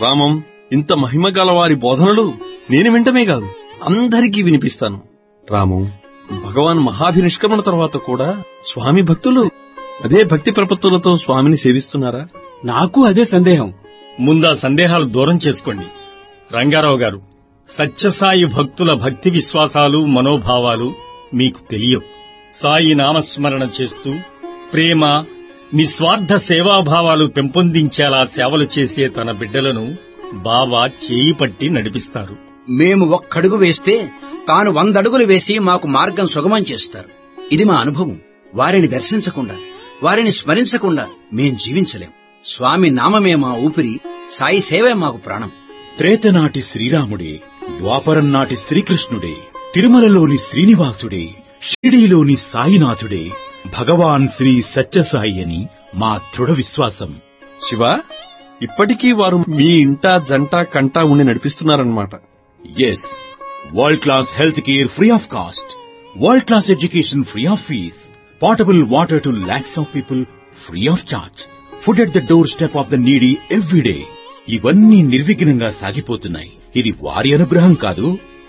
రామం ఇంత మహిమ గల వారి బోధనలు నేను వింటమే కాదు అందరికీ వినిపిస్తాను రామం భగవాన్ మహాభినిష్క్రమణ తర్వాత కూడా స్వామి భక్తులు అదే భక్తి ప్రపత్తులతో స్వామిని సేవిస్తున్నారా నాకు అదే సందేహం ముందా సందేహాలు దూరం చేసుకోండి రంగారావు గారు సత్యసాయి భక్తుల భక్తి విశ్వాసాలు మనోభావాలు మీకు తెలియవు సాయి నామస్మరణ చేస్తూ ప్రేమ నిస్వార్థ సేవాభావాలు పెంపొందించేలా సేవలు చేసే తన బిడ్డలను బాబా చేయి పట్టి నడిపిస్తారు మేము ఒక్కడుగు వేస్తే తాను వందడుగులు వేసి మాకు మార్గం సుగమం చేస్తారు ఇది మా అనుభవం వారిని దర్శించకుండా వారిని స్మరించకుండా మేం జీవించలేం స్వామి నామమే మా ఊపిరి సాయి సేవే మాకు ప్రాణం త్రేతనాటి శ్రీరాముడే ద్వాపరం నాటి శ్రీకృష్ణుడే తిరుమలలోని శ్రీనివాసుడే షిరిడీలోని సాయినాథుడే భగవాన్ శ్రీ సత్యసాయి అని మా దృఢ విశ్వాసం శివ ఇప్పటికీ వారు మీ ఇంట జంట కంట ఉండి నడిపిస్తున్నారన్నమాట yes world class health care free of cost world class education free of fees portable water two lakhs of people free of charge food at the door step of the needy everyday ఇవన్నీ నిర్విఘ్నంగా సాగిపోతున్నాయి ఇది వారి అనుగ్రహం కాదు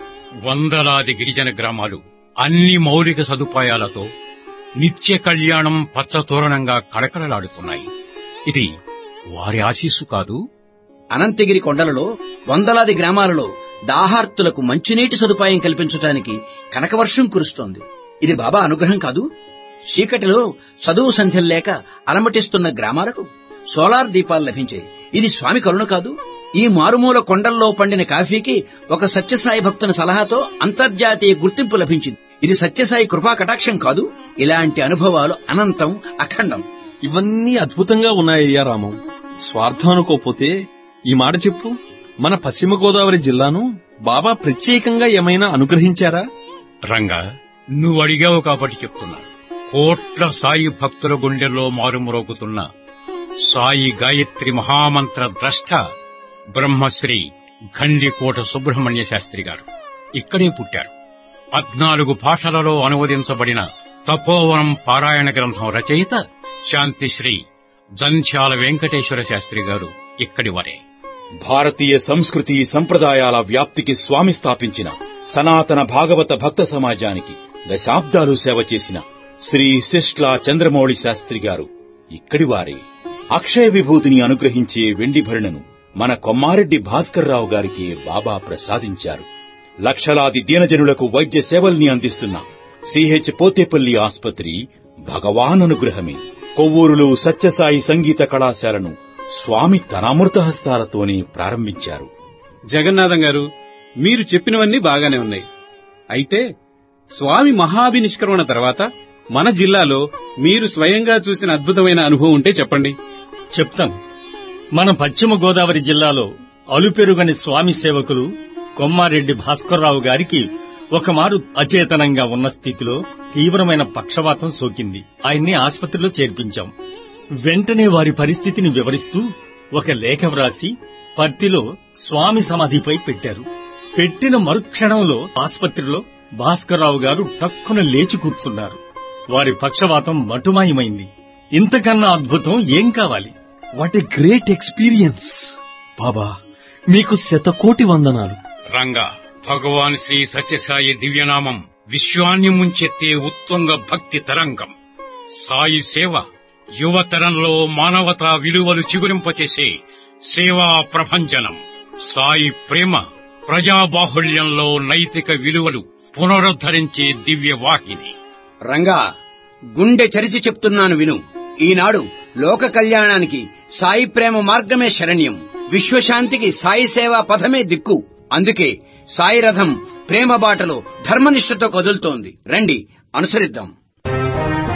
వందలాది గిరిజన గ్రామాలు అన్ని మౌలిక సదుపాయాలతో నిత్య కళ్యాణం పచ్చతోరణంగా కళకళలాడుతున్నాయి ఇది వారి ఆశీస్సు కాదు అనంతగిరి కొండలలో వందలాది గ్రామాలలో దాహార్తులకు మంచినీటి సదుపాయం కల్పించడానికి కనకవర్షం కురుస్తోంది ఇది బాబా అనుగ్రహం కాదు చీకటిలో చదువు సంధ్యలు లేక అలమటిస్తున్న గ్రామాలకు సోలార్ దీపాలు లభించాయి ఇది స్వామి కరుణ కాదు ఈ మారుమూల కొండల్లో పండిన కాఫీకి ఒక సత్యసాయి భక్తుని సలహాతో అంతర్జాతీయ గుర్తింపు లభించింది ఇది సత్యసాయి కృపా కటాక్షం కాదు ఇలాంటి అనుభవాలు అనంతం అఖండం ఇవన్నీ అద్భుతంగా ఉన్నాయ్యా రామం స్వార్థం అనుకోపోతే ఈ మాట చెప్పు మన పశ్చిమ గోదావరి జిల్లాను బాబా ప్రత్యేకంగా ఏమైనా అనుగ్రహించారా రంగా నువ్వు అడిగావు కాబట్టి చెప్తున్నా కోట్ల సాయి భక్తుల గుండెల్లో మారుమ్రోగుతున్న సాయి గాయత్రి మహామంత్ర ద్రష్ట బ్రహ్మశ్రీ ఖండికోట సుబ్రహ్మణ్య శాస్త్రి గారు ఇక్కడే పుట్టారు పద్నాలుగు భాషలలో అనువదించబడిన తపోవనం పారాయణ గ్రంథం రచయిత శాంతిశ్రీ జంధ్యాల వెంకటేశ్వర శాస్త్రి గారు ఇక్కడి వారే భారతీయ సంస్కృతి సంప్రదాయాల వ్యాప్తికి స్వామి స్థాపించిన సనాతన భాగవత భక్త సమాజానికి దశాబ్దాలు సేవ చేసిన శ్రీ శిష్లా చంద్రమౌళి శాస్త్రి గారు ఇక్కడి వారే అక్షయ విభూతిని అనుగ్రహించే వెండి భరణను మన కొమ్మారెడ్డి భాస్కర్రావు గారికి బాబా ప్రసాదించారు లక్షలాది దీనజనులకు వైద్య సేవల్ని అందిస్తున్న సిహెచ్ పోతేపల్లి ఆస్పత్రి భగవాన్ అనుగ్రహమే కొవ్వూరులో సత్యసాయి సంగీత కళాశాలను స్వామి తన అమృత హస్తాలతోనే ప్రారంభించారు జగన్నాథం గారు మీరు చెప్పినవన్నీ బాగానే ఉన్నాయి అయితే స్వామి మహాభినిష్క్రమణ తర్వాత మన జిల్లాలో మీరు స్వయంగా చూసిన అద్భుతమైన అనుభవం ఉంటే చెప్పండి చెప్తాను మన పశ్చిమ గోదావరి జిల్లాలో అలుపెరుగని స్వామి సేవకులు కొమ్మారెడ్డి భాస్కర్రావు గారికి ఒకమారు అచేతనంగా ఉన్న స్థితిలో తీవ్రమైన పక్షవాతం సోకింది ఆయన్ని ఆసుపత్రిలో చేర్పించాం వెంటనే వారి పరిస్థితిని వివరిస్తూ ఒక లేఖ వ్రాసి పర్తిలో స్వామి సమాధిపై పెట్టారు పెట్టిన మరుక్షణంలో ఆసుపత్రిలో భాస్కర్రావు గారు టక్కున లేచి కూర్చున్నారు వారి పక్షవాతం మటుమాయమైంది ఇంతకన్నా అద్భుతం ఏం కావాలి what a great experience Baba మీకు శతకోటి వందనాలు రంగా భగవాన్ శ్రీ సత్యసాయి దివ్యనామం విశ్వాన్ని ముంచెత్తే ఉత్తుంగ భక్తి తరంగం సాయి సేవ యువతరంలో మానవతా విలువలు చిగురింపచేసే సేవా ప్రభంజనం సాయి ప్రేమ ప్రజాబాహుళ్యంలో నైతిక విలువలు పునరుద్ధరించే దివ్య వాహిని రంగా గుండె చరిచి చెప్తున్నాను విను ఈనాడు లోక కళ్యాణానికి సాయి ప్రేమ మార్గమే శరణ్యం విశ్వశాంతికి సాయి సేవా పథమే దిక్కు అందుకే సాయి రథం ప్రేమ బాటలో ధర్మనిష్ఠతో కదులుతోంది రండి అనుసరిద్దాం